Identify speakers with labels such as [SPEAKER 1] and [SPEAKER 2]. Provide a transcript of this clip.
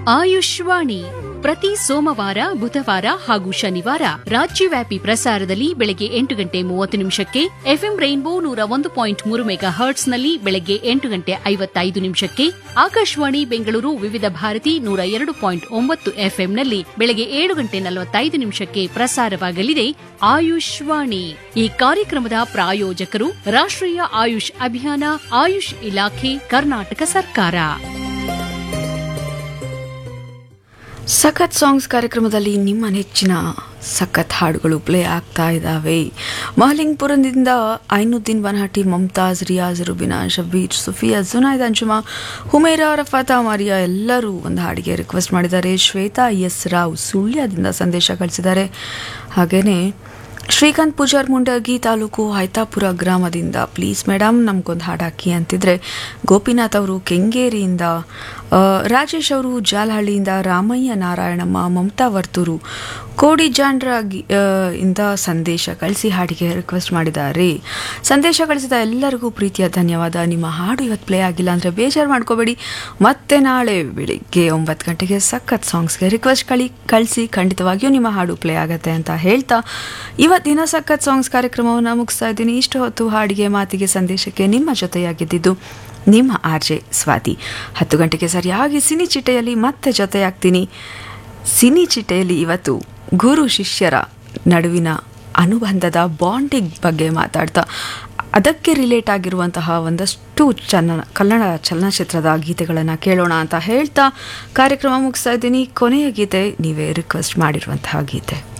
[SPEAKER 1] ಆಯುಷ್ವಾಣಿ ಪ್ರತಿ ಸೋಮವಾರ ಬುಧವಾರ ಹಾಗೂ ಶನಿವಾರ ರಾಜ್ಯವ್ಯಾಪಿ ಪ್ರಸಾರದಲ್ಲಿ ಬೆಳಗ್ಗೆ ಎಂಟು ಗಂಟೆ ಮೂವತ್ತು ನಿಮಿಷಕ್ಕೆ ಎಫ್ಎಂ ರೈನ್ಬೋ ನೂರ ಒಂದು ಪಾಯಿಂಟ್ ಮೂರು ಮೆಗಾ ಹರ್ಟ್ಸ್ನಲ್ಲಿ ಬೆಳಗ್ಗೆ ಎಂಟು ಗಂಟೆ ಐವತ್ತೈದು ನಿಮಿಷಕ್ಕೆ ಆಕಾಶವಾಣಿ ಬೆಂಗಳೂರು ವಿವಿಧ ಭಾರತಿ ನೂರ ಎರಡು ಪಾಯಿಂಟ್ ಒಂಬತ್ತು ಎಫ್ಎಂನಲ್ಲಿ ಬೆಳಗ್ಗೆ ಏಳು ಗಂಟೆ ನಲವತ್ತೈದು ನಿಮಿಷಕ್ಕೆ ಪ್ರಸಾರವಾಗಲಿದೆ ಆಯುಷ್ವಾಣಿ ಈ ಕಾರ್ಯಕ್ರಮದ ಪ್ರಾಯೋಜಕರು ರಾಷ್ಟ್ರೀಯ ಆಯುಷ್ ಅಭಿಯಾನ ಆಯುಷ್ ಇಲಾಖೆ ಕರ್ನಾಟಕ ಸರ್ಕಾರ
[SPEAKER 2] ಸಖತ್ ಸಾಂಗ್ಸ್ ಕಾರ್ಯಕ್ರಮದಲ್ಲಿ ನಿಮ್ಮ ನೆಚ್ಚಿನ ಸಖತ್ ಹಾಡುಗಳು ಪ್ಲೇ ಆಗ್ತಾ ಇದ್ದಾವೆ ಮಹಲಿಂಗ್ಪುರದಿಂದ ಐನುದ್ದೀನ್ ಬನಹಟ್ಟಿ ಮಮ್ತಾಜ್ ರಿಯಾಜ್ ರುಬಿನಾ ಶಬೀರ್ ಸುಫಿಯಾ ಜುನೈದ್ ಅಂಜುಮಾ ಹುಮೇರಾ ರಫಾತಾ ಮಾರಿಯಾ ಎಲ್ಲರೂ ಒಂದು ಹಾಡಿಗೆ ರಿಕ್ವೆಸ್ಟ್ ಮಾಡಿದ್ದಾರೆ ಶ್ವೇತಾ ಎಸ್ ರಾವ್ ಸುಳ್ಯದಿಂದ ಸಂದೇಶ ಕಳಿಸಿದ್ದಾರೆ ಹಾಗೆಯೇ ಶ್ರೀಕಾಂತ್ ಪೂಜಾರ್ ಮುಂಡಗಿ ತಾಲೂಕು ಹೈತಾಪುರ ಗ್ರಾಮದಿಂದ ಪ್ಲೀಸ್ ಮೇಡಮ್ ನಮ್ಗೊಂದು ಹಾಡು ಹಾಕಿ ಅಂತಿದ್ರೆ ಗೋಪಿನಾಥ್ ಅವರು ಕೆಂಗೇರಿಯಿಂದ ಆ, ರಾಜೇಶ್ ಅವರು ಜಾಲಹಳ್ಳಿಯಿಂದ ರಾಮಯ್ಯ ನಾರಾಯಣಮ್ಮ ಮಮತಾ ವರ್ತೂರು ಕೋಡಿ ಜಾಂಡ್ರ ಗಿ- ಆ, ಇಂದ ಸಂದೇಶ ಕಳಿಸಿ ಹಾಡಿಗೆ ರಿಕ್ವೆಸ್ಟ್ ಮಾಡಿದ್ದಾರೆ ಸಂದೇಶ ಕಳಿಸಿದ ಎಲ್ಲರಿಗೂ ಪ್ರೀತಿಯ ಧನ್ಯವಾದ ನಿಮ್ಮ ಹಾಡು ಇವತ್ತು ಪ್ಲೇ ಆಗಿಲ್ಲ ಅಂದರೆ ಬೇಜಾರು ಮಾಡ್ಕೋಬೇಡಿ ಮತ್ತೆ ನಾಳೆ ಬೆಳಿಗ್ಗೆ ಒಂಬತ್ತು ಗಂಟೆಗೆ ಸಖತ್ ಸಾಂಗ್ಸ್ಗೆ ರಿಕ್ವೆಸ್ಟ್ ಕಳಿ ಕಳಿಸಿ ಖಂಡಿತವಾಗಿಯೂ ನಿಮ್ಮ ಹಾಡು ಪ್ಲೇ ಆಗುತ್ತೆ ಅಂತ ಹೇಳ್ತಾ ಇವತ್ತಿನ ಸಖತ್ ಸಾಂಗ್ಸ್ ಕಾರ್ಯಕ್ರಮವನ್ನು ಮುಗಿಸ್ತಾ ಇದ್ದೀನಿ ಇಷ್ಟು ಹೊತ್ತು ಹಾಡಿಗೆ ಮಾತಿಗೆ ಸಂದೇಶಕ್ಕೆ ನಿಮ್ಮ ಜೊತೆಯಾಗಿದ್ದಿದ್ದು ನಿಮ್ಮ ಆರ್ ಜೆ ಸ್ವಾತಿ ಹತ್ತು ಗಂಟೆಗೆ ಸರಿಯಾಗಿ ಸಿನಿ ಚಿಟ್ಟೆಯಲ್ಲಿ ಮತ್ತೆ ಜೊತೆಯಾಗ್ತೀನಿ ಸಿನಿ ಚಿಟ್ಟೆಯಲ್ಲಿ ಇವತ್ತು ಗುರು ಶಿಷ್ಯರ ನಡುವಿನ ಅನುಬಂಧದ ಬಾಂಡಿಂಗ್ ಬಗ್ಗೆ ಮಾತಾಡ್ತಾ ಅದಕ್ಕೆ ರಿಲೇಟ್ ಆಗಿರುವಂತಹ ಒಂದಷ್ಟು ಚನ್ನ ಕನ್ನಡ ಚಲನಚಿತ್ರದ ಗೀತೆಗಳನ್ನು ಕೇಳೋಣ ಅಂತ ಹೇಳ್ತಾ ಕಾರ್ಯಕ್ರಮ ಮುಗಿಸ್ತಾ ಇದ್ದೀನಿ ಕೊನೆಯ ಗೀತೆ ನೀವೇ ರಿಕ್ವೆಸ್ಟ್ ಮಾಡಿರುವಂತಹ ಗೀತೆ